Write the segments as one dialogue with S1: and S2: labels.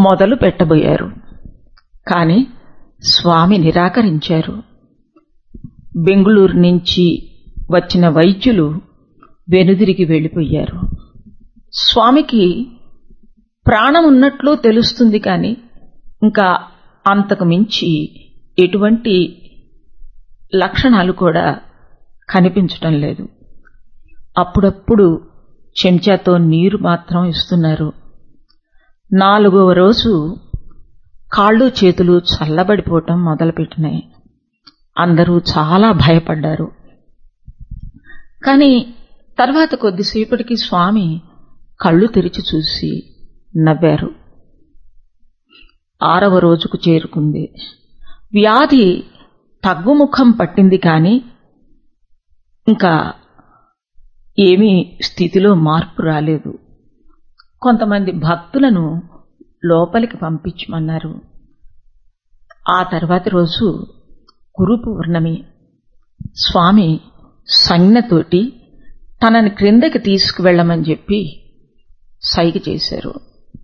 S1: మొదలు పెట్టబోయారు కాని స్వామి నిరాకరించారు బెంగుళూరు నుంచి వచ్చిన వైద్యులు వెనుదిరిగి వెళ్ళిపోయారు స్వామికి ప్రాణం ఉన్నట్లు తెలుస్తుంది కాని ఇంకా అంతకు మించి ఎటువంటి లక్షణాలు కూడా కనిపించటం లేదు అప్పుడప్పుడు చెంచాతో నీరు మాత్రం ఇస్తున్నారు నాలుగవ రోజు కాళ్ళు చేతులు చల్లబడిపోవటం మొదలుపెట్టినాయి అందరూ చాలా భయపడ్డారు కాని తర్వాత కొద్దిసేపటికి స్వామి కళ్ళు తెరిచి చూసి నవ్వారు ఆరవ రోజుకు చేరుకుంది వ్యాధి తగ్గుముఖం పట్టింది కాని ఇంకా ఏమీ స్థితిలో మార్పు రాలేదు కొంతమంది భక్తులను లోపలికి పంపించమన్నారు ఆ తర్వాతి రోజు గురు పూర్ణమి స్వామి సంజ్ఞతోటి తనని క్రిందకి తీసుకువెళ్ళమని చెప్పి సైగ చేశారు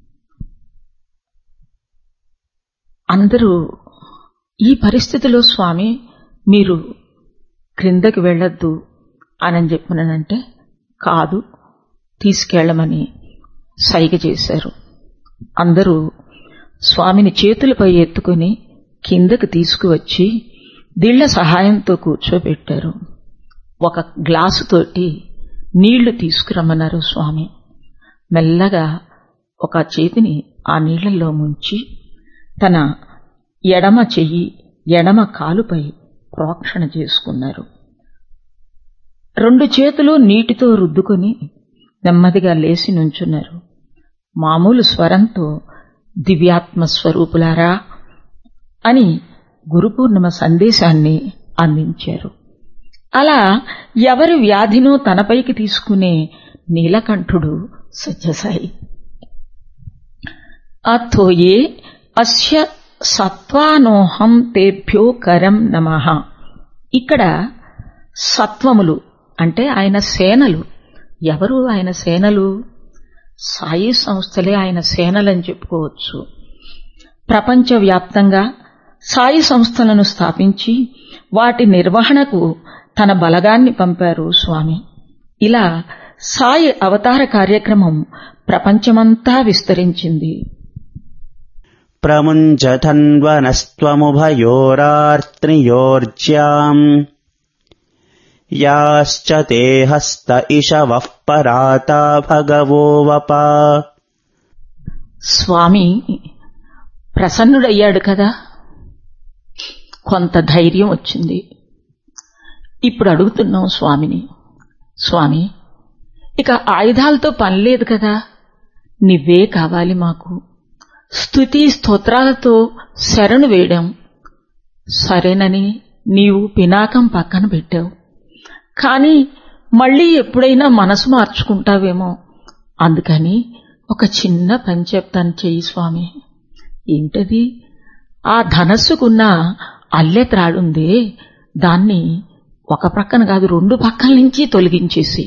S1: అందరూ ఈ పరిస్థితిలో స్వామి మీరు క్రిందకి వెళ్ళొద్దు అని చెప్పినానంటే కాదు తీసుకెళ్లమని సైగ చేశారు అందరూ స్వామిని చేతులపై ఎత్తుకుని కిందకు తీసుకువచ్చి దిళ్ల సహాయంతో కూర్చోబెట్టారు ఒక గ్లాసుతోటి నీళ్లు తీసుకురమ్మన్నారు స్వామి మెల్లగా ఒక చేతిని ఆ నీళ్లలో ముంచి తన ఎడమ చెయ్యి ఎడమ కాలుపై ప్రోక్షణ చేసుకున్నారు రెండు చేతులు నీటితో రుద్దుకొని నెమ్మదిగా లేచి నుంచున్నారు మామూలు స్వరంతో దివ్యాత్మ స్వరూపులారా అని గురుపూర్ణిమ సందేశాన్ని అందించారు అలా ఎవరి వ్యాధినో తనపైకి తీసుకునే నీలకంఠుడు సత్యసాయి అథోయే అస్య సత్వానోహం తేభ్యో కరం నమ ఇక్కడ సత్వములు అంటే ఆయన సేనలు ఎవరు ఆయన సేనలు సాయి సంస్థలే ఆయన సేనలని చెప్పుకోవచ్చు ప్రపంచవ్యాప్తంగా సాయి సంస్థలను స్థాపించి వాటి నిర్వహణకు తన బలగాన్ని పంపారు స్వామి ఇలా సాయి అవతార కార్యక్రమం ప్రపంచమంతా విస్తరించింది
S2: ప్రముంచథన్వనస్త్వముభయోరార్త్నియోర్జ్యాम् యాశ్చ తే హస్త ఇషవః పరాతా భగవో వపా
S1: స్వామి ప్రసన్నుడయ్యాడు కదా కొంత ధైర్యం వచ్చింది ఇప్పుడు అడుగుతున్నాం స్వామిని స్వామి ఇక ఆయుధాలతో పనిలేదు కదా నివ్వే కావాలి మాకు స్తుతి స్తోత్రాలతో శరణు వేయడం సరేనని నీవు పినాకం పక్కన పెట్టావు కాని మళ్ళీ ఎప్పుడైనా మనసు మార్చుకుంటావేమో అందుకని ఒక చిన్న పని చెప్తాను చెయ్యి స్వామి ఏంటది ఆ ధనస్సుకున్న అల్లె త్రాడుందే దాన్ని ఒక ప్రక్కన కాదు రెండు పక్కల నుంచి తొలగించేసి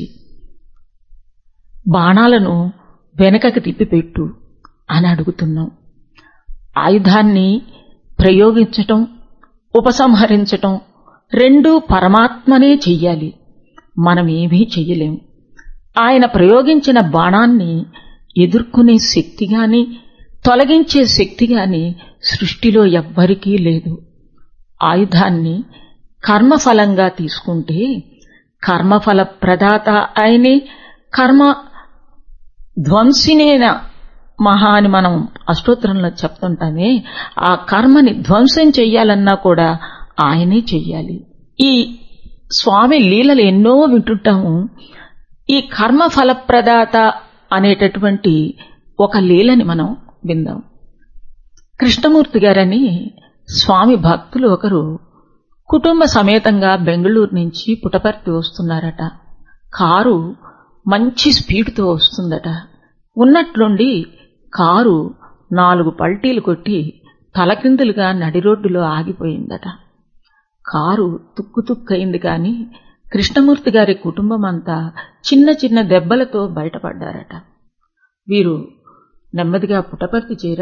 S1: బాణాలను వెనకకి తిప్పిపెట్టు అని అడుగుతున్నాం ఆయుధాన్ని ప్రయోగించటం ఉపసంహరించటం రెండూ పరమాత్మనే చెయ్యాలి మనమేమీ చెయ్యలేం ఆయన ప్రయోగించిన బాణాన్ని ఎదుర్కొనే శక్తి గాని తొలగించే శక్తి గాని సృష్టిలో ఎవ్వరికీ లేదు ఆయుధాన్ని కర్మఫలంగా తీసుకుంటే కర్మఫల ప్రదాత ఆయనే కర్మ ధ్వంసినేన మహా అని మనం అష్టోత్తరంలో చెప్తుంటామే ఆ కర్మని ధ్వంసం చెయ్యాలన్నా కూడా ఆయనే చెయ్యాలి ఈ స్వామి లీలలు ఎన్నో వింటుంటాము ఈ కర్మ ఫలప్రదాత అనేటటువంటి ఒక లీలని మనం విందాం కృష్ణమూర్తి గారని స్వామి భక్తులు ఒకరు కుటుంబ సమేతంగా బెంగళూరు నుంచి పుటపర్తి వస్తున్నారట కారు మంచి స్పీడ్తో వస్తుందట ఉన్నట్లుండి కారు నాలుగు పల్టీలు కొట్టి తలకిందులుగా నడి రోడ్డులో ఆగిపోయిందట కారు తుక్కు తుక్కయింది కాని కృష్ణమూర్తి గారి కుటుంబం అంతా చిన్న చిన్న దెబ్బలతో బయటపడ్డారట వీరు నెమ్మదిగా పుటపర్తి చేరారు